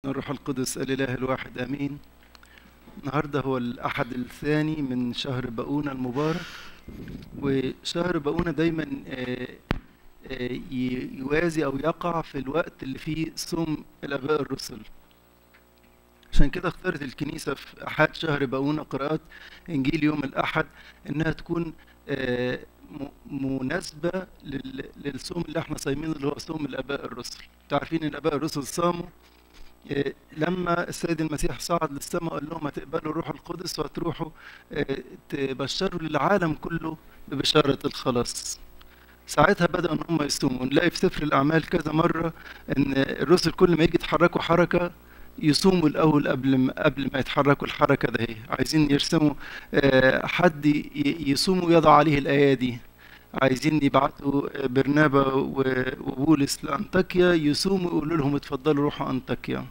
الروح القدس الإله الواحد آمين النهاردة هو الأحد الثاني من شهر بقونا المبارك وشهر بقونا دايما آه، آه، ي- يوازي أو يقع في الوقت اللي فيه صوم الآباء الرسل عشان كده اختارت الكنيسة في أحد شهر بقونا قراءات إنجيل يوم الأحد إنها تكون آه، م- مناسبة لل- للصوم اللي احنا صايمينه اللي هو صوم الآباء الرسل انتوا عارفين إن الآباء الرسل صاموا آه، لما السيد المسيح صعد للسماء قال لهم هتقبلوا الروح القدس وهتروحوا آه، تبشروا للعالم كله ببشارة الخلاص ساعتها بدأوا ان هم يصوموا نلاقي في سفر الاعمال كذا مرة ان الرسل كل ما يجي يتحركوا حركة يصوموا الاول قبل ما قبل ما يتحركوا الحركة ده هي عايزين يرسموا آه، حد ي- يصوم ويضع عليه الايادي عايزين يبعتوا برنابا و- وبولس لأنطاكيا يصوموا ويقولوا لهم اتفضلوا روحوا أنطاكيا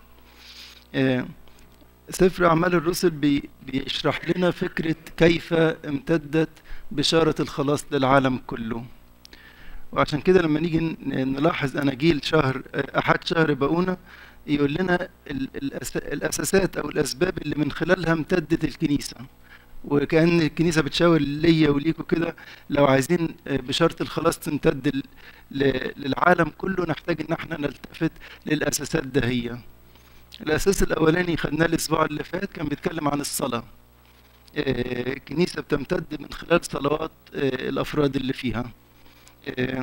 آه، سفر أعمال الرسل بي- بيشرح لنا فكرة كيف امتدت بشارة الخلاص للعالم كله وعشان كده لما نيجي ن- نلاحظ أناجيل شهر أحد شهر بقونا يقول لنا ال- الأس- الأساسات أو الأسباب اللي من خلالها امتدت الكنيسة وكأن الكنيسة بتشاور ليا وليكوا كده لو عايزين بشارة الخلاص تمتد ل- ل- للعالم كله نحتاج ان احنا نلتفت للأساسات دهية الأساس الأولاني خدناه الأسبوع اللي فات كان بيتكلم عن الصلاة آه، الكنيسة بتمتد من خلال صلوات آه، الأفراد اللي فيها آه،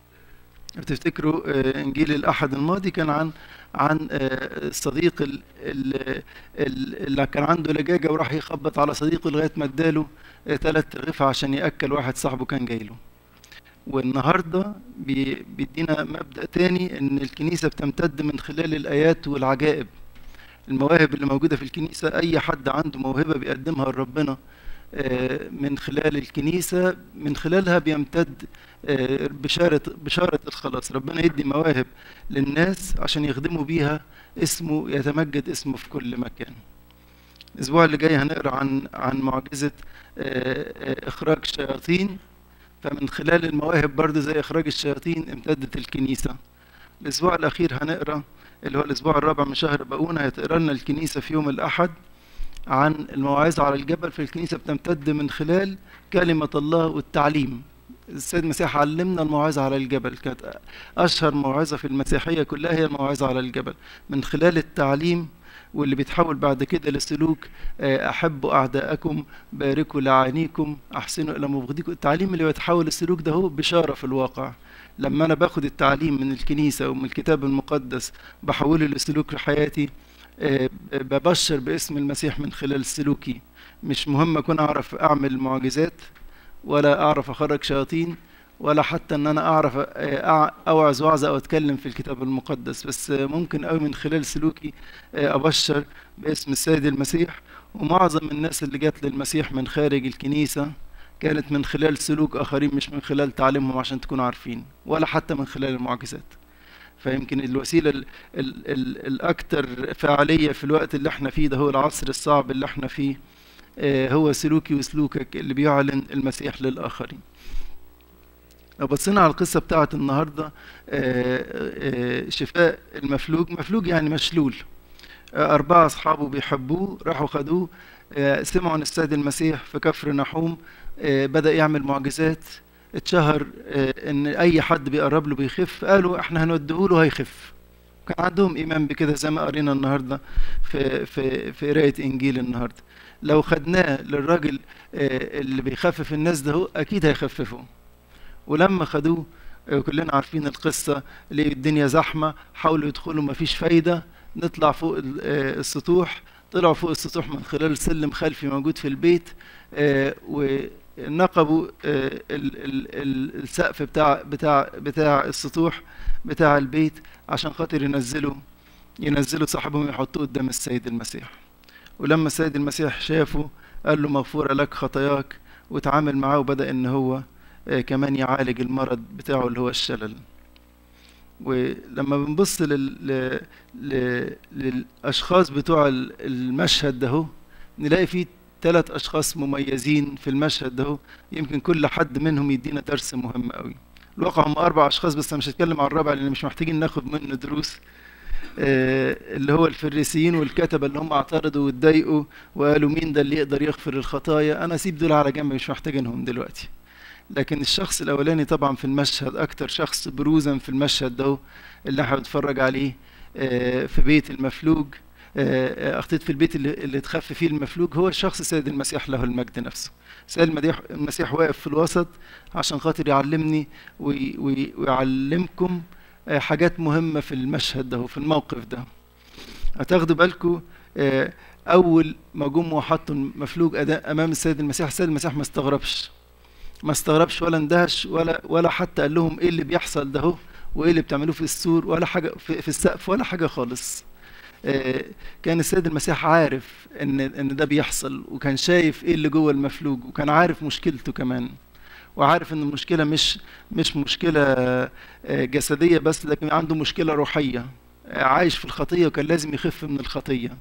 بتفتكروا آه، انجيل الاحد الماضي كان عن عن آه، الصديق ال- ال- ال- اللي كان عنده لجاجه وراح يخبط على صديقه لغايه ما اداله ثلاث رغيف عشان ياكل واحد صاحبه كان جاي له والنهارده بي- بيدينا مبدا تاني ان الكنيسه بتمتد من خلال الايات والعجائب المواهب اللي موجوده في الكنيسه اي حد عنده موهبه بيقدمها لربنا آه، من خلال الكنيسة من خلالها بيمتد آه، بشارة بشارة الخلاص ربنا يدي مواهب للناس عشان يخدموا بيها اسمه يتمجد اسمه في كل مكان الأسبوع اللي جاي هنقرأ عن عن معجزة آه، آه، إخراج الشياطين فمن خلال المواهب برضه زي إخراج الشياطين امتدت الكنيسة الأسبوع الأخير هنقرأ اللي هو الأسبوع الرابع من شهر بقونا هتقرأ لنا الكنيسة في يوم الأحد عن الموعظة على الجبل في الكنيسة بتمتد من خلال كلمة الله والتعليم السيد المسيح علمنا الموعظة على الجبل كانت أشهر موعظة في المسيحية كلها هي الموعظة على الجبل من خلال التعليم واللي بيتحول بعد كده لسلوك آه، أحبوا أعداءكم باركوا لعانيكم أحسنوا إلى مبغضيكم التعليم اللي بيتحول السلوك ده هو بشارة في الواقع لما أنا باخد التعليم من الكنيسة ومن الكتاب المقدس بحوله لسلوك في حياتي آه، ببشر باسم المسيح من خلال سلوكي مش مهم أكون أعرف أعمل معجزات ولا أعرف أخرج شياطين ولا حتى ان انا اعرف آه، أع- اوعظ وعظه او اتكلم في الكتاب المقدس بس آه، ممكن قوي من خلال سلوكي آه، ابشر باسم السيد المسيح ومعظم الناس اللي جت للمسيح من خارج الكنيسه كانت من خلال سلوك اخرين مش من خلال تعليمهم عشان تكونوا عارفين ولا حتى من خلال المعجزات فيمكن الوسيله ال ال ال الاكثر فعاليه في الوقت اللي احنا فيه ده هو العصر الصعب اللي احنا فيه آه، هو سلوكي وسلوكك اللي بيعلن المسيح للاخرين لو بصينا على القصة بتاعت النهاردة آه، آه، شفاء المفلوج مفلوج يعني مشلول آه، أربعة أصحابه بيحبوه راحوا خدوه آه، سمعوا عن السيد المسيح في كفر نحوم آه، بدأ يعمل معجزات اتشهر آه، إن أي حد بيقرب له بيخف قالوا إحنا هنوديه له هيخف كان عندهم إيمان بكده زي ما قرينا النهاردة في في في قراية إنجيل النهاردة لو خدناه للراجل آه، اللي بيخفف الناس ده هو أكيد هيخففه ولما خدوه آه، كلنا عارفين القصة ليه الدنيا زحمة حاولوا يدخلوا مفيش فايدة نطلع فوق ال- آه، السطوح طلعوا فوق السطوح من خلال سلم خلفي موجود في البيت آه، ونقبوا آه، ال- ال- ال- السقف بتاع بتاع بتاع السطوح بتاع البيت عشان خاطر ينزلوا ينزلوا صاحبهم يحطوه قدام السيد المسيح ولما السيد المسيح شافه قال له مغفورة لك خطاياك وتعامل معاه وبدأ ان هو آه، كمان يعالج المرض بتاعه اللي هو الشلل ولما بنبص لل... ل... ل... للأشخاص بتوع ال- المشهد ده هو، نلاقي فيه ثلاث أشخاص مميزين في المشهد ده هو. يمكن كل حد منهم يدينا درس مهم قوي الواقع هم أربع أشخاص بس أنا مش هتكلم عن الرابع لأن مش محتاجين ناخد منه دروس آه، اللي هو الفريسيين والكتبة اللي هم اعترضوا واتضايقوا وقالوا مين ده اللي يقدر يغفر الخطايا انا اسيب دول على جنب مش محتاجينهم دلوقتي لكن الشخص الاولاني طبعا في المشهد اكتر شخص بروزا في المشهد ده اللي احنا بنتفرج عليه آه، في بيت المفلوج آه، اخطيت في البيت اللي, اللي اتخف فيه المفلوج هو الشخص سيد المسيح له المجد نفسه سيد المسيح المسيح واقف في الوسط عشان خاطر يعلمني وي- وي- ويعلمكم آه، حاجات مهمة في المشهد ده وفي الموقف ده هتاخدوا بالكم آه، أول ما جم وحطوا المفلوج أدا- أمام السيد المسيح السيد المسيح ما استغربش ما استغربش ولا اندهش ولا ولا حتى قال لهم ايه اللي بيحصل ده هو وايه اللي بتعملوه في السور ولا حاجه في, في السقف ولا حاجه خالص آه، كان السيد المسيح عارف ان ان ده بيحصل وكان شايف ايه اللي جوه المفلوج وكان عارف مشكلته كمان وعارف ان المشكله مش مش مشكله آه، جسديه بس لكن عنده مشكله روحيه آه، عايش في الخطيه وكان لازم يخف من الخطيه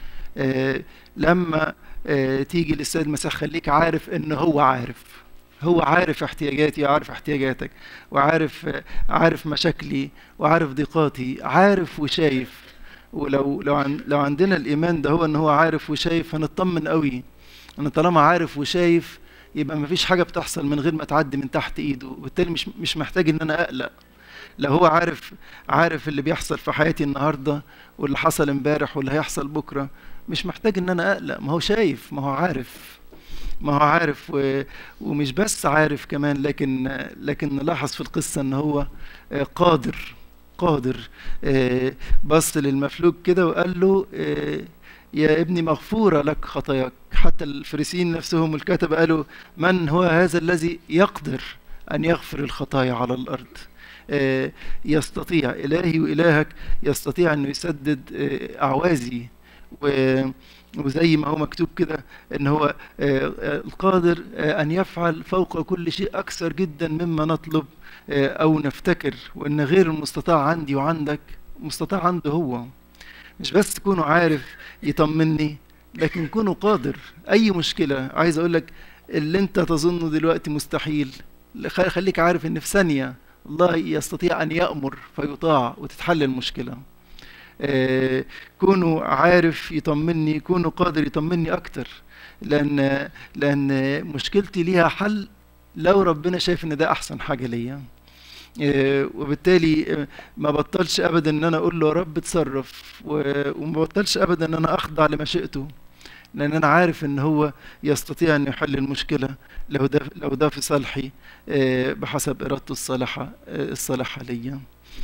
آه، لما آه، تيجي للسيد المسيح خليك عارف ان هو عارف هو عارف احتياجاتي وعارف احتياجاتك وعارف آه، عارف مشاكلي وعارف ضيقاتي عارف وشايف ولو لو عن لو عندنا الايمان ده هو ان هو عارف وشايف هنطمن قوي ان طالما عارف وشايف يبقى مفيش حاجه بتحصل من غير ما تعدي من تحت ايده وبالتالي مش مش محتاج ان انا اقلق لو هو عارف عارف اللي بيحصل في حياتي النهارده واللي حصل امبارح واللي هيحصل بكره مش محتاج ان انا اقلق ما هو شايف ما هو عارف ما هو عارف و... ومش بس عارف كمان لكن لكن نلاحظ في القصه ان هو آه، قادر قادر آه، بص للمفلوج كده وقال له آه، يا ابني مغفوره لك خطاياك حتى الفريسيين نفسهم والكتبه قالوا من هو هذا الذي يقدر ان يغفر الخطايا على الارض آه، يستطيع إلهي وإلهك يستطيع أنه يسدد آه، أعوازي و- وزي ما هو مكتوب كده ان هو آه، آه، القادر آه، ان يفعل فوق كل شيء اكثر جدا مما نطلب آه، او نفتكر وان غير المستطاع عندي وعندك مستطاع عنده هو مش بس تكونوا عارف يطمني لكن كونوا قادر اي مشكله عايز اقول لك اللي انت تظنه دلوقتي مستحيل خ- خليك عارف ان في ثانيه الله يستطيع ان يامر فيطاع وتتحل المشكله آه، كونوا عارف يطمني كونوا قادر يطمني اكتر لان لان مشكلتي ليها حل لو ربنا شايف ان ده احسن حاجه ليا آه، وبالتالي آه، ما بطلش ابدا ان انا اقول له يا رب اتصرف و- وما بطلش ابدا ان انا اخضع لمشيئته لان انا عارف ان هو يستطيع ان يحل المشكله لو ده لو ده في صالحي آه، بحسب ارادته الصالحه آه، الصالحه ليا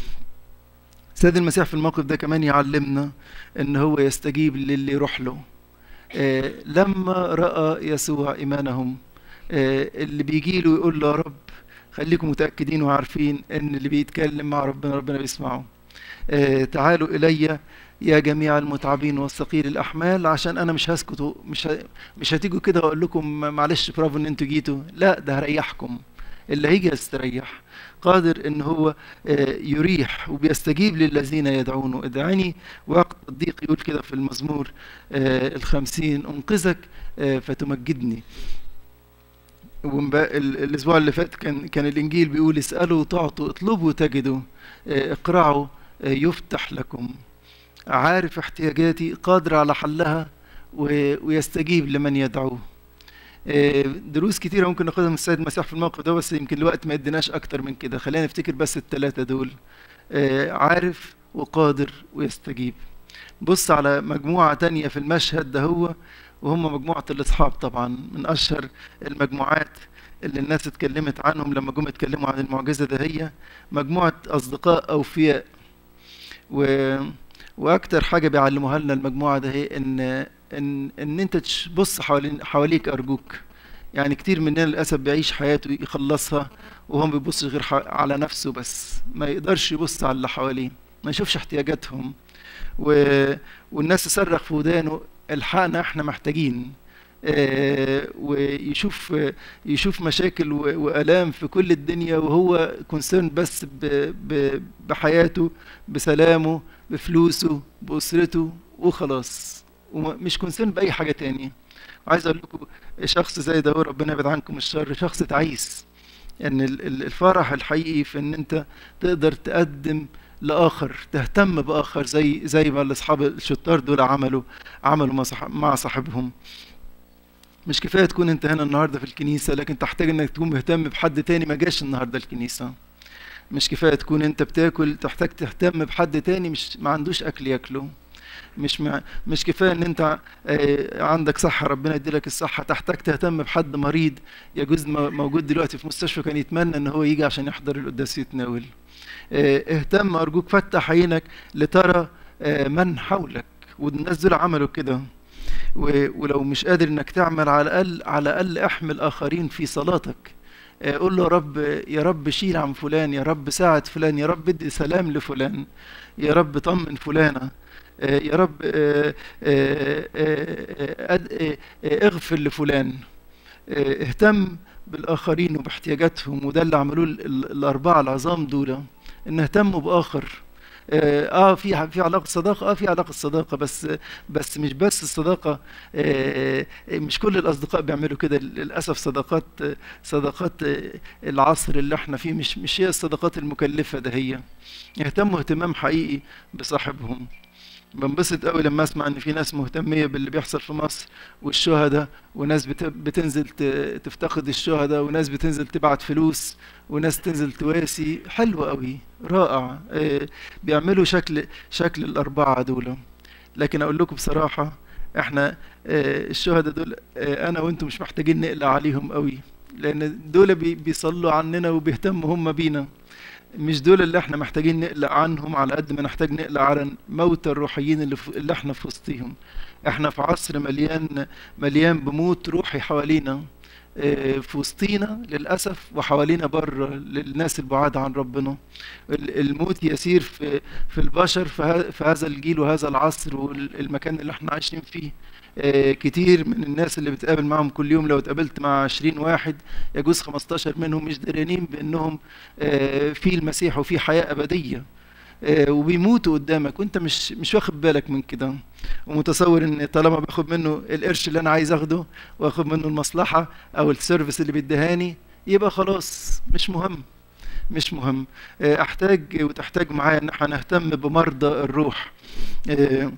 سيد المسيح في الموقف ده كمان يعلمنا ان هو يستجيب للي يروح له آه، لما راى يسوع ايمانهم آه، اللي بيجي له يقول له يا رب خليكم متاكدين وعارفين ان اللي بيتكلم مع ربنا ربنا بيسمعه آه، تعالوا الي يا جميع المتعبين والثقيل الاحمال عشان انا مش هسكت مش ه... مش هتيجوا كده واقول لكم معلش برافو ان انتوا جيتوا لا ده هريحكم اللي هيجي يستريح قادر ان هو آه، يريح وبيستجيب للذين يدعونه ادعاني وقت الضيق يقول كده في المزمور آه، الخمسين انقذك آه، فتمجدني ومبا- ال- الاسبوع اللي فات كان كان الانجيل بيقول اسالوا تعطوا اطلبوا تجدوا آه، اقرعوا آه، يفتح لكم عارف احتياجاتي قادر على حلها و- ويستجيب لمن يدعوه آه، دروس كتيرة ممكن ناخدها من السيد المسيح في الموقف ده بس يمكن الوقت ما يديناش أكتر من كده خلينا نفتكر بس التلاتة دول آه، عارف وقادر ويستجيب بص على مجموعة تانية في المشهد ده هو وهم مجموعة الأصحاب طبعا من أشهر المجموعات اللي الناس اتكلمت عنهم لما جم اتكلموا عن المعجزة ده هي مجموعة أصدقاء أوفياء و... واكتر حاجه بيعلموها لنا المجموعه ده هي ان ان ان انت تبص حوالين حواليك ارجوك يعني كتير مننا للاسف بيعيش حياته يخلصها وهو ما بيبصش غير ح- على نفسه بس ما يقدرش يبص على اللي حواليه ما يشوفش احتياجاتهم و... والناس تصرخ في ودانه الحقنا احنا محتاجين آه، ويشوف يشوف مشاكل و- والام في كل الدنيا وهو كونسيرن بس ب... ب... بحياته بسلامه بفلوسه باسرته وخلاص ومش كونسيرن باي حاجه تانية وعايز اقول لكم شخص زي ده هو ربنا يبعد عنكم الشر شخص تعيس ان ال- ال- الفرح الحقيقي في ان انت تقدر تقدم لاخر تهتم باخر زي زي ما الاصحاب الشطار دول عملوا عملوا مع صاحب- مع صاحبهم مش كفايه تكون انت هنا النهارده في الكنيسه لكن تحتاج انك تكون مهتم بحد تاني ما جاش النهارده الكنيسه مش كفايه تكون انت بتاكل تحتاج تهتم بحد تاني مش ما عندوش اكل ياكله مش مع مش كفايه ان انت آه، عندك صحه ربنا يديلك الصحه تحتاج تهتم بحد مريض يجوز م- موجود دلوقتي في مستشفى كان يتمنى ان هو يجي عشان يحضر القداس يتناول آه، اهتم ارجوك فتح عينك لترى آه، من حولك والناس دول عملوا كده و- ولو مش قادر انك تعمل على الاقل على الاقل احمل اخرين في صلاتك آه، قول له يا رب يا رب شيل عن فلان يا رب ساعد فلان يا رب ادي سلام لفلان يا رب طمن فلانة آه، يا رب آه، آه، آه، أد- آه، آه، اغفر لفلان آه، اهتم بالآخرين وباحتياجاتهم وده اللي عملوه ال- ال- الأربعة العظام دول إن اهتموا بآخر اه آه، في في علاقة صداقة اه في علاقة صداقة بس بس مش بس الصداقة آه مش كل الأصدقاء بيعملوا كده للأسف صداقات صداقات آه، العصر اللي احنا فيه مش مش هي الصداقات المكلفة ده هي يهتموا اهتمام حقيقي بصاحبهم بنبسط قوي لما اسمع ان في ناس مهتميه باللي بيحصل في مصر والشهداء وناس بت- بتنزل ت- تفتقد الشهداء وناس بتنزل تبعت فلوس وناس تنزل تواسي حلو قوي رائع آه، بيعملوا شكل شكل الاربعه دول لكن اقول لكم بصراحه احنا آه، الشهداء دول آه، انا وانتم مش محتاجين نقلق عليهم قوي لان دول بي- بيصلوا عننا وبيهتموا هم بينا مش دول اللي احنا محتاجين نقلق عنهم على قد ما نحتاج نقلق على موتى الروحيين اللي, في اللي احنا في وسطهم احنا في عصر مليان مليان بموت روحي حوالينا اه، في وسطينا للأسف وحوالينا بره للناس البعاد عن ربنا ال- الموت يسير في في البشر في ه- في هذا الجيل وهذا العصر والمكان اللي احنا عايشين فيه اه، كتير من الناس اللي بتقابل معهم كل يوم لو اتقابلت مع 20 واحد يجوز 15 منهم مش داريانين بانهم آه، في المسيح وفي حياة أبدية آه، وبيموتوا قدامك وانت مش مش واخد بالك من كده ومتصور ان طالما باخد منه القرش اللي انا عايز اخده واخد منه المصلحة او السيرفيس اللي بيديهاني يبقى خلاص مش مهم مش مهم آه، احتاج وتحتاج معايا ان احنا نهتم بمرضى الروح آه،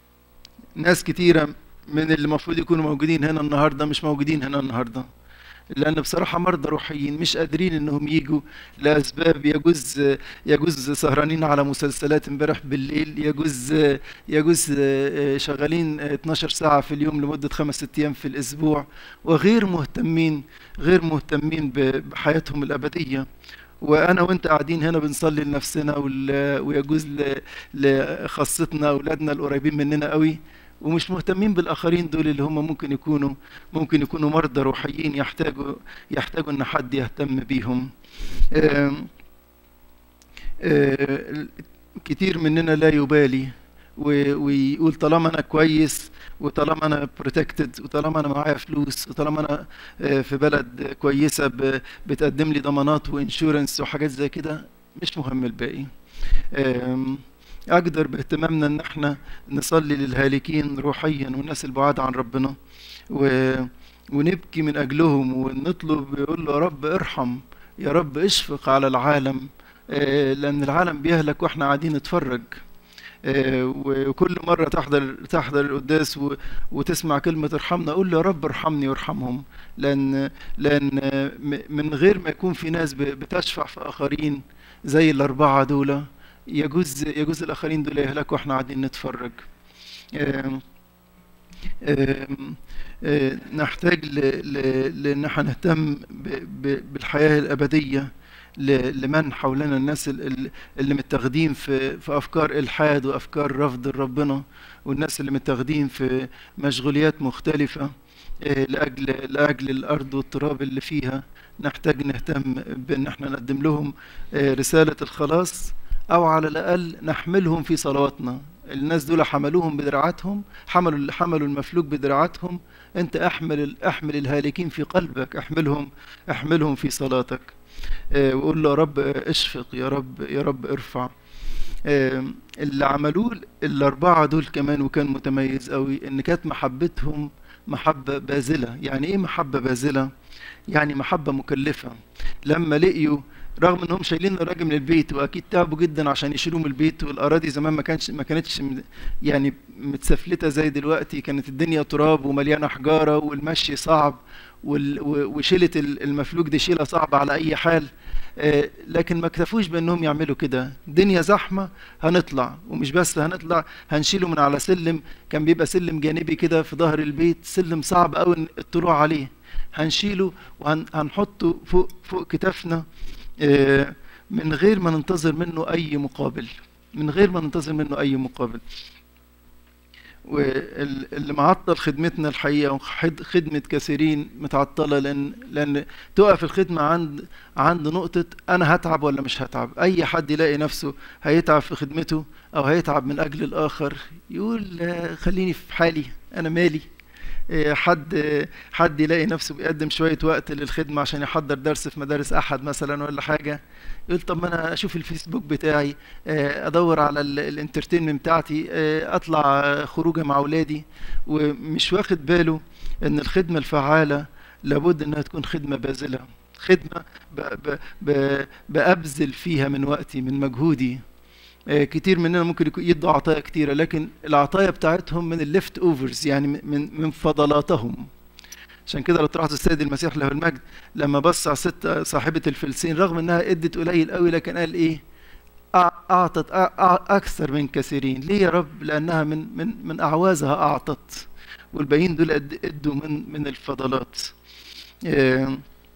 ناس كتيرة من اللي المفروض يكونوا موجودين هنا النهاردة مش موجودين هنا النهاردة لأن بصراحة مرضى روحيين مش قادرين إنهم يجوا لأسباب يجوز يجوز سهرانين على مسلسلات امبارح بالليل يجوز يجوز شغالين 12 ساعة في اليوم لمدة خمس ست أيام في الأسبوع وغير مهتمين غير مهتمين ب- بحياتهم الأبدية وانا وانت قاعدين هنا بنصلي لنفسنا وال- ويجوز ل- لخاصتنا اولادنا القريبين مننا قوي ومش مهتمين بالاخرين دول اللي هم ممكن يكونوا ممكن يكونوا مرضى روحيين يحتاجوا يحتاجوا ان حد يهتم بيهم آم، آه، كتير مننا لا يبالي و- ويقول طالما انا كويس وطالما انا بروتكتد وطالما انا معايا فلوس وطالما انا آه، في بلد كويسه ب- بتقدم لي ضمانات وانشورنس وحاجات زي كده مش مهم الباقي آم، اقدر باهتمامنا ان احنا نصلي للهالكين روحيا والناس البعاد عن ربنا و... ونبكي من اجلهم ونطلب يقول له يا رب ارحم يا رب اشفق على العالم آه، لان العالم بيهلك واحنا قاعدين نتفرج آه، وكل مرة تحضر تحضر القداس و- وتسمع كلمة ارحمنا قول له يا رب ارحمني وارحمهم لأن لأن آه، م- من غير ما يكون في ناس ب- بتشفع في آخرين زي الأربعة دول يجوز يجوز الآخرين دول يهلكوا واحنا قاعدين نتفرج آم، آم، آه، نحتاج ل- ل- لأن احنا نهتم ب- ب- بالحياة الأبدية ل- لمن حولنا الناس ال- ال- اللي متاخدين في في أفكار إلحاد وأفكار رفض ربنا والناس اللي متاخدين في مشغوليات مختلفة آه، لأجل لأجل الأرض والتراب اللي فيها نحتاج نهتم بأن احنا نقدم لهم آه، رسالة الخلاص أو على الأقل نحملهم في صلواتنا الناس دول حملوهم بدراعاتهم حملوا حملوا المفلوج بدراعاتهم انت احمل ال- احمل الهالكين في قلبك احملهم احملهم في صلاتك آه، وقول له يا رب اشفق يا رب يا رب ارفع آه، اللي عملوه الأربعة دول كمان وكان متميز قوي إن كانت محبتهم محبة باذلة يعني إيه محبة باذلة؟ يعني محبة مكلفة لما لقيوا رغم انهم شايلين الراجل من البيت واكيد تعبوا جدا عشان يشيلوه من البيت والاراضي زمان ما كانش ما كانتش م- يعني متسفلته زي دلوقتي كانت الدنيا تراب ومليانه حجاره والمشي صعب وال- و- وشيله ال- المفلوج دي شيله صعبه على اي حال آه، لكن ما اكتفوش بانهم يعملوا كده دنيا زحمه هنطلع ومش بس هنطلع هنشيله من على سلم كان بيبقى سلم جانبي كده في ظهر البيت سلم صعب قوي الطلوع عليه هنشيله وهنحطه فوق فوق كتافنا آه، من غير ما ننتظر منه اي مقابل من غير ما ننتظر منه اي مقابل واللي معطل خدمتنا الحقيقه وخد- خدمه كثيرين متعطله لان لان تقف الخدمه عند عند نقطه انا هتعب ولا مش هتعب اي حد يلاقي نفسه هيتعب في خدمته او هيتعب من اجل الاخر يقول آه، خليني في حالي انا مالي إيه، حد آه، حد يلاقي نفسه بيقدم شويه وقت للخدمه عشان يحضر درس في مدارس احد مثلا ولا حاجه يقول طب ما انا اشوف الفيسبوك بتاعي آه، ادور على الانترتينمنت بتاعتي آه، اطلع آه، خروجه مع اولادي ومش واخد باله ان الخدمه الفعاله لابد انها تكون خدمه باذله خدمه ب ب ب بابذل فيها من وقتي من مجهودي آه، كتير مننا ممكن يكون يدوا عطايا كتيره لكن العطايا بتاعتهم من الليفت اوفرز يعني من من فضلاتهم عشان كده لو تلاحظوا السيد المسيح له المجد لما بص على الست صاحبة الفلسين رغم انها ادت قليل قوي لكن قال ايه أع- اعطت أع- أع- اكثر من كثيرين ليه يا رب لانها من من من اعوازها اعطت والباقيين دول قد- ادوا من من الفضلات آه،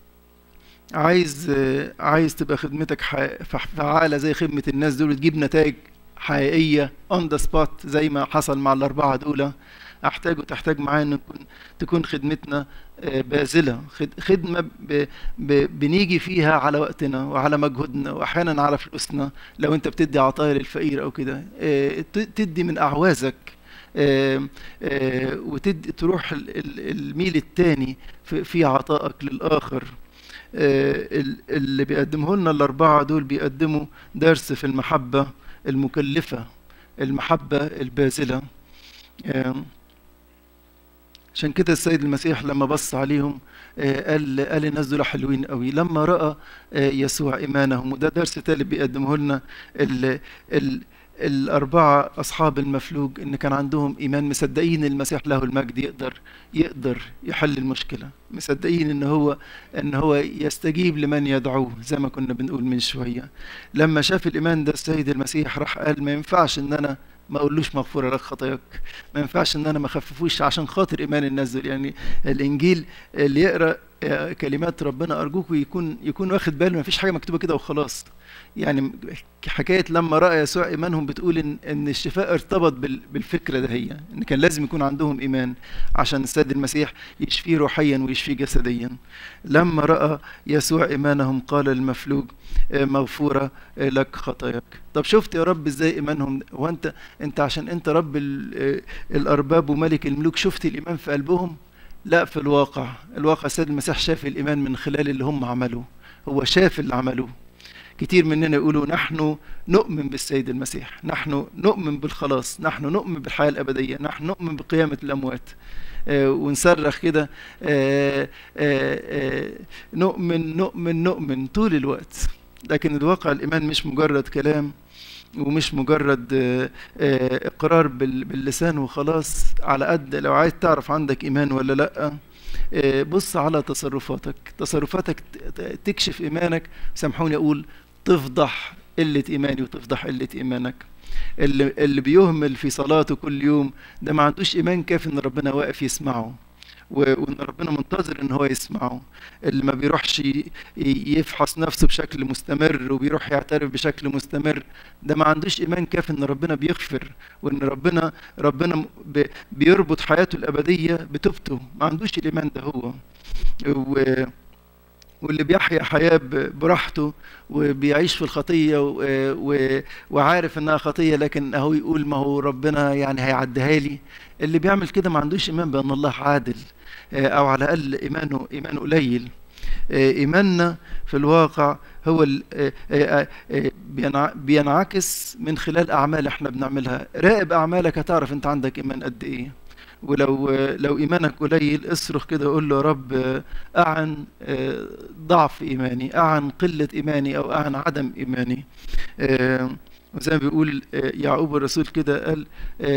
عايز آه، عايز تبقى خدمتك ح- ف- فعالة زي خدمة الناس دول وتجيب نتائج حقيقية on the spot زي ما حصل مع الأربعة دول أحتاج وتحتاج معايا إن نكون تكون خدمتنا آه، باذلة خد- خدمة ب... ب... بنيجي فيها على وقتنا وعلى مجهودنا وأحيانا على فلوسنا لو أنت بتدي عطايا للفقير أو كده آه، ت- تدي من أعوازك آه، آه، وتدي تروح ال- ال- الميل التاني في في عطائك للآخر آه، ال- اللي بيقدمه لنا الأربعة دول بيقدموا درس في المحبة المكلفة المحبة الباذلة آه، عشان كده السيد المسيح لما بص عليهم آه، قال قال الناس دول حلوين قوي لما رأى آه، يسوع إيمانهم وده درس تالت بيقدمه لنا ال ال الأربعة أصحاب المفلوج إن كان عندهم إيمان مصدقين المسيح له المجد يقدر يقدر يحل المشكلة مصدقين إن هو إن هو يستجيب لمن يدعوه زي ما كنا بنقول من شوية لما شاف الإيمان ده السيد المسيح راح قال ما ينفعش إن أنا ما اقولوش مغفوره لك خطاياك ما ينفعش ان انا ما اخففوش عشان خاطر ايمان الناس دول يعني الانجيل اللي يقرا آه، كلمات ربنا ارجوكم يكون يكون واخد باله ما فيش حاجه مكتوبه كده وخلاص يعني حكايه لما راى يسوع ايمانهم بتقول ان ان الشفاء ارتبط بال- بالفكره ده هي ان كان لازم يكون عندهم ايمان عشان السيد المسيح يشفيه روحيا ويشفيه جسديا لما راى يسوع ايمانهم قال المفلوج آه، مغفوره آه، لك خطاياك طب شفت يا رب ازاي ايمانهم هو انت انت عشان انت رب ال- آه، الارباب وملك الملوك شفت الايمان في قلبهم لا في الواقع الواقع السيد المسيح شاف الايمان من خلال اللي هم عملوه هو شاف اللي عملوه كتير مننا يقولوا نحن نؤمن بالسيد المسيح نحن نؤمن بالخلاص نحن نؤمن بالحياة الأبدية نحن نؤمن بقيامة الأموات آه، ونصرخ كده آه، آه، آه، نؤمن نؤمن نؤمن طول الوقت لكن الواقع الإيمان مش مجرد كلام ومش مجرد آه، آه، إقرار بال- باللسان وخلاص على قد لو عايز تعرف عندك إيمان ولا لأ آه، بص على تصرفاتك تصرفاتك ت- ت- تكشف إيمانك سامحوني أقول تفضح قلة إيماني وتفضح قلة إيمانك اللي, اللي بيهمل في صلاته كل يوم ده ما عندوش إيمان كافي إن ربنا واقف يسمعه و- وإن ربنا منتظر إن هو يسمعه اللي ما بيروحش ي- ي- يفحص نفسه بشكل مستمر وبيروح يعترف بشكل مستمر ده ما عندوش إيمان كافي إن ربنا بيغفر وإن ربنا ربنا م- ب- بيربط حياته الأبدية بتوبته ما عندوش الإيمان ده هو و واللي بيحيا حياة ب- براحته وبيعيش في الخطية و... و... وعارف انها خطية لكن اهو يقول ما هو ربنا يعني هيعديها لي اللي بيعمل كده ما عندوش ايمان بان الله عادل آه، او على الاقل ايمانه ايمانه قليل آه، ايماننا في الواقع هو ال- آه، آه، آه، بينع- بينعكس من خلال اعمال احنا بنعملها راقب اعمالك هتعرف انت عندك ايمان قد ايه ولو لو ايمانك قليل اصرخ كده قول له يا رب اعن ضعف ايماني اعن قله ايماني او اعن عدم ايماني وزي ما بيقول يعقوب الرسول كده قال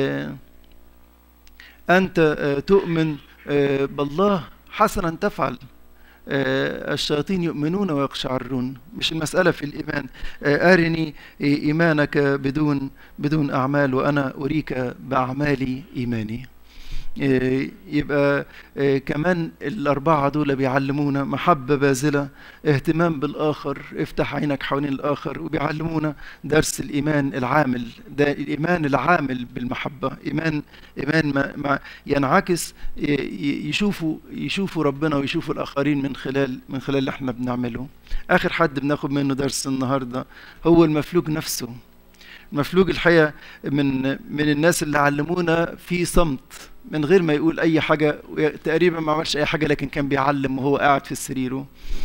انت تؤمن بالله حسنا تفعل الشياطين يؤمنون ويقشعرون مش المسألة في الإيمان أرني إيمانك بدون بدون أعمال وأنا أريك بأعمالي إيماني يبقى كمان الأربعة دول بيعلمونا محبة باذلة اهتمام بالآخر افتح عينك حوالين الآخر وبيعلمونا درس الإيمان العامل ده الإيمان العامل بالمحبة إيمان إيمان ما ما ينعكس يشوفوا يشوفوا ربنا ويشوفوا الآخرين من خلال من خلال اللي احنا بنعمله آخر حد بناخد منه درس النهاردة هو المفلوج نفسه المفلوج الحقيقة من من الناس اللي علمونا في صمت من غير ما يقول اي حاجه تقريبا ما عملش اي حاجه لكن كان بيعلم وهو قاعد في سريره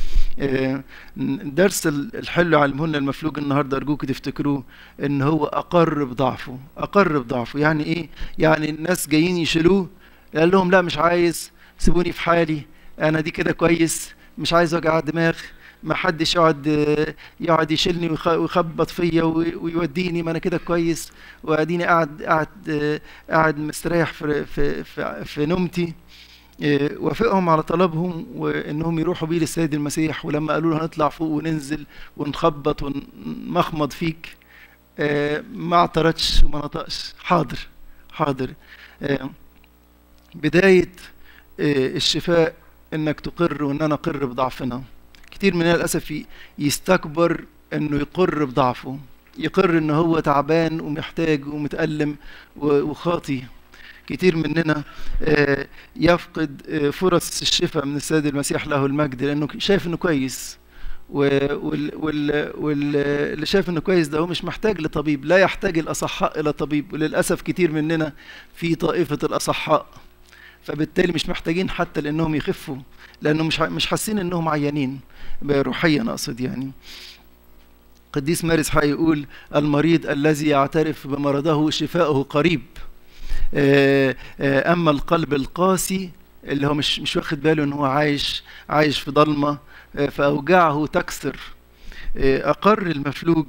الدرس الحلو اللي علمه لنا المفلوج النهارده ارجوكم تفتكروه ان هو اقر بضعفه اقر بضعفه يعني ايه يعني الناس جايين يشيلوه قال لهم لا مش عايز سيبوني في حالي انا دي كده كويس مش عايز وجع دماغ ما حدش يقعد يقعد يشيلني ويخبط فيا ويوديني ما انا كده كويس واديني قاعد قاعد قاعد مستريح في في في, في نومتي وافقهم على طلبهم وانهم يروحوا بيه للسيد المسيح ولما قالوا له هنطلع فوق وننزل ونخبط ونمخمض فيك ما اعترضش وما نطقش حاضر حاضر بدايه الشفاء انك تقر وان انا اقر بضعفنا كتير مننا للاسف يستكبر انه يقر بضعفه يقر ان هو تعبان ومحتاج ومتألم وخاطي كتير مننا يفقد فرص الشفاء من السيد المسيح له المجد لانه شايف انه كويس واللي شايف انه كويس ده هو مش محتاج لطبيب لا يحتاج الاصحاء الى طبيب وللاسف كتير مننا في طائفه الاصحاء فبالتالي مش محتاجين حتى لانهم يخفوا لانه مش مش حاسين انهم عيانين روحيا اقصد يعني قديس مارس حق يقول المريض الذي يعترف بمرضه شفاؤه قريب اما القلب القاسي اللي هو مش مش واخد باله ان هو عايش عايش في ضلمه فاوجاعه تكسر اقر المفلوج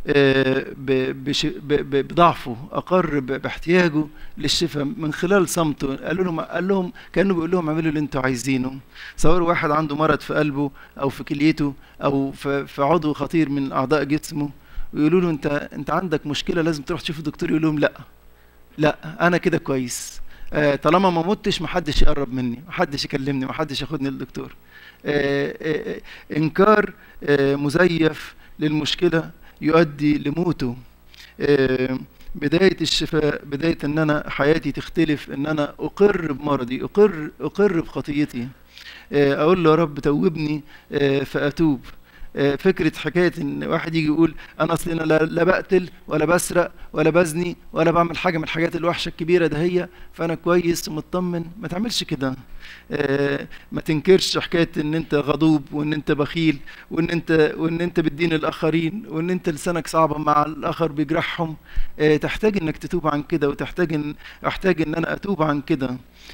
بضعفه اقر باحتياجه للشفاء من خلال صمته قالوا لهم قال لهم كانه بيقول لهم اعملوا اللي انتوا عايزينه صوروا واحد عنده مرض في قلبه او في كليته او في عضو خطير من اعضاء جسمه ويقولوا له انت انت عندك مشكله لازم تروح تشوف الدكتور يقول لهم لا لا انا كده كويس آه طالما ما متش محدش يقرب مني محدش يكلمني محدش ياخدني للدكتور آه آه انكار مزيف للمشكله يؤدي لموته بداية الشفاء بداية ان انا حياتي تختلف ان انا اقر بمرضي اقر اقر بخطيتي اقول له يا رب توبني فاتوب فكرة حكاية ان واحد يجي يقول انا اصل انا لا بقتل ولا بسرق ولا بزني ولا بعمل حاجة من الحاجات الوحشة الكبيرة ده هي فانا كويس ومطمن ما تعملش كده ما تنكرش حكاية ان انت غضوب وان انت بخيل وان انت وان انت بتدين الاخرين وان انت لسانك صعبة مع الاخر بيجرحهم تحتاج انك تتوب عن كده وتحتاج ان احتاج ان انا اتوب عن كده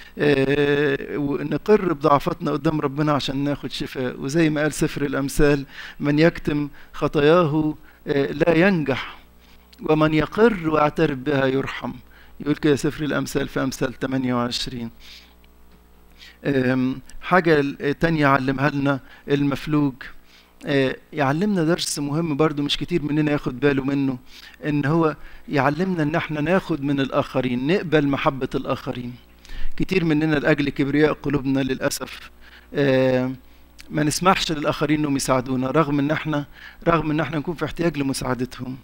ونقر بضعفاتنا قدام ربنا عشان ناخد شفاء وزي ما قال سفر الامثال من يكتم خطاياه لا ينجح ومن يقر ويعترف بها يرحم يقول كده سفر الامثال في امثال 28 حاجة تانية علمها لنا المفلوج يعلمنا درس مهم برضو مش كتير مننا ياخد باله منه ان هو يعلمنا ان احنا ناخد من الاخرين نقبل محبة الاخرين كتير مننا لاجل كبرياء قلوبنا للاسف ما نسمحش للاخرين انهم يساعدونا رغم ان احنا رغم ان احنا نكون في احتياج لمساعدتهم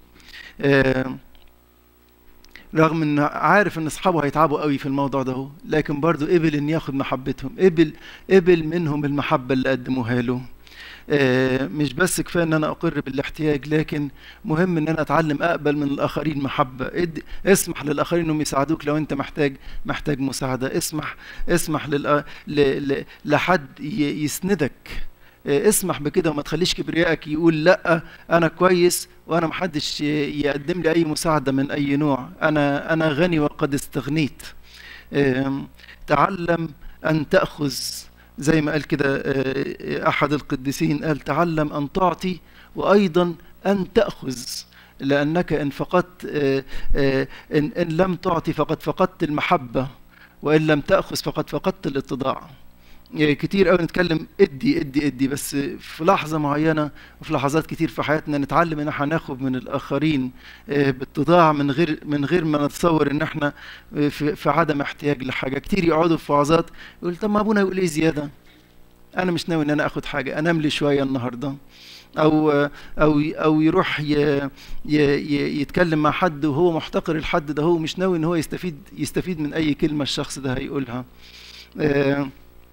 رغم ان عارف ان اصحابه هيتعبوا قوي في الموضوع ده لكن برضه قبل ان ياخد محبتهم قبل قبل منهم المحبه اللي قدموها له مش بس كفايه ان انا اقر بالاحتياج لكن مهم ان انا اتعلم اقبل من الاخرين محبه اد اسمح للاخرين انهم يساعدوك لو انت محتاج محتاج مساعده اسمح اسمح للأ... ل... ل... لحد ي... يسندك اسمح بكده وما تخليش كبريائك يقول لا انا كويس وانا محدش يقدم لي اي مساعده من اي نوع انا انا غني وقد استغنيت آم، تعلم أن تأخذ زي ما قال كده آه، أحد القديسين قال تعلم أن تعطي وأيضا أن تأخذ لأنك إن فقدت آه، آه، إن, إن لم تعطي فقد فقدت المحبة وإن لم تأخذ فقد فقدت الاتضاع يعني كتير قوي نتكلم ادي ادي ادي بس في لحظة معينة وفي لحظات كتير في حياتنا نتعلم ان احنا ناخد من الاخرين آه، باتضاع من غير من غير ما نتصور ان احنا آه، في, في عدم احتياج لحاجة كتير يقعدوا في وعظات يقول طب ما ابونا يقول ايه زيادة انا مش ناوي ان انا اخد حاجة انام لي شوية النهاردة او او او يروح ي ي ي يتكلم مع حد وهو محتقر الحد ده هو مش ناوي ان هو يستفيد يستفيد من اي كلمة الشخص ده هيقولها آه،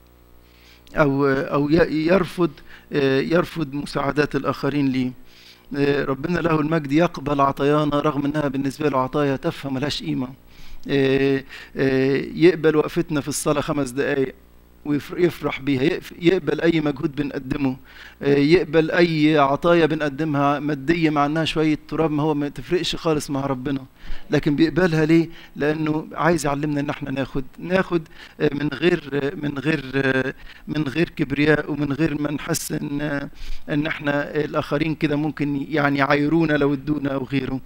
او او ي- يرفض آه، يرفض مساعدات الاخرين ليه آه، ربنا له المجد يقبل عطايانا رغم انها بالنسبه له عطايا تافهه ملهاش قيمه آه، آه، يقبل وقفتنا في الصلاه خمس دقائق ويفرح بيها يقف- يقبل اي مجهود بنقدمه آه، يقبل اي عطايا بنقدمها ماديه مع انها شويه تراب ما هو ما تفرقش خالص مع ربنا لكن بيقبلها ليه لانه عايز يعلمنا ان احنا ناخد ناخد آه، من غير آه، من غير آه، من غير كبرياء ومن غير ما نحس ان ان احنا الاخرين كده ممكن يعني يعايرونا لو ادونا او غيره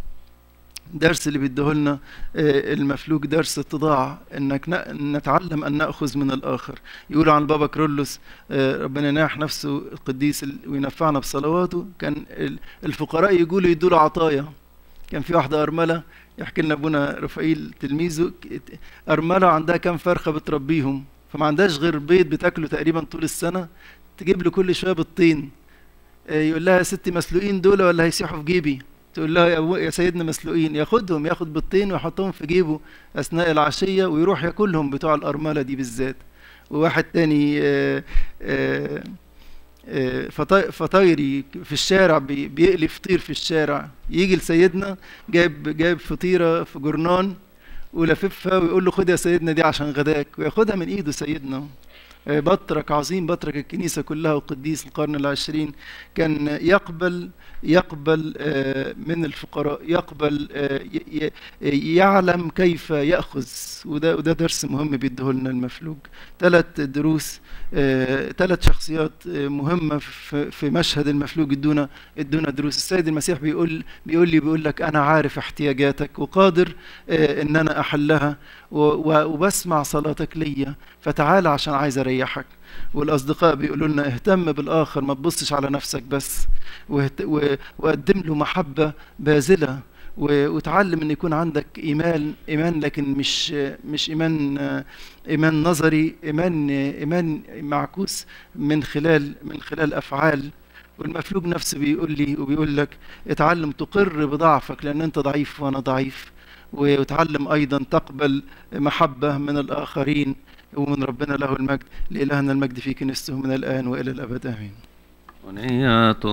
درس اللي بيديهولنا آه، المفلوج درس اتضاع انك ن- نتعلم ان ناخذ من الاخر يقول عن بابا كرولوس آه، ربنا يناح نفسه القديس ال- وينفعنا بصلواته كان ال- الفقراء يقولوا يدوا له عطايا كان في واحده ارمله يحكي لنا ابونا رفائيل تلميذه ك- ارمله عندها كام فرخه بتربيهم فما عندهاش غير بيض بتاكله تقريبا طول السنه تجيب له كل شويه بيضتين آه، يقول لها يا ستي مسلوقين دول ولا هيسيحوا في جيبي تقول لها يا, أبو يا سيدنا مسلوقين ياخدهم ياخد بيضتين ويحطهم في جيبه اثناء العشيه ويروح ياكلهم بتوع الارمله دي بالذات وواحد تاني آه، آه، آه، فطا- فطايري في الشارع بي- بيقلي فطير في الشارع يجي لسيدنا جايب جايب فطيره في جرنان ولففها ويقول له خد يا سيدنا دي عشان غداك وياخدها من ايده سيدنا آه، بطرك عظيم بطرك الكنيسة كلها وقديس القرن العشرين كان يقبل يقبل آه، من الفقراء يقبل آه، ي- ي- يعلم كيف يأخذ وده وده درس مهم بيديهولنا المفلوج ثلاث دروس ثلاث شخصيات آه، مهمة في في مشهد المفلوج ادونا ادونا دروس السيد المسيح بيقول بيقول لي بيقول لك انا عارف احتياجاتك وقادر آه، ان انا احلها و- و- وبسمع صلاتك ليا فتعال عشان عايز اريحك والاصدقاء بيقولوا لنا اهتم بالاخر ما تبصش على نفسك بس واهت- و- وقدم له محبه باذله و- وتعلم ان يكون عندك ايمان ايمان لكن مش مش ايمان آه، ايمان نظري ايمان ايمان معكوس من خلال من خلال افعال والمفلوج نفسه بيقول لي وبيقول لك اتعلم تقر بضعفك لان انت ضعيف وانا ضعيف وتعلم ايضا تقبل محبه من الاخرين ومن ربنا له المجد لإلهنا المجد في كنيسته من الآن وإلى الأبد آمين أغنية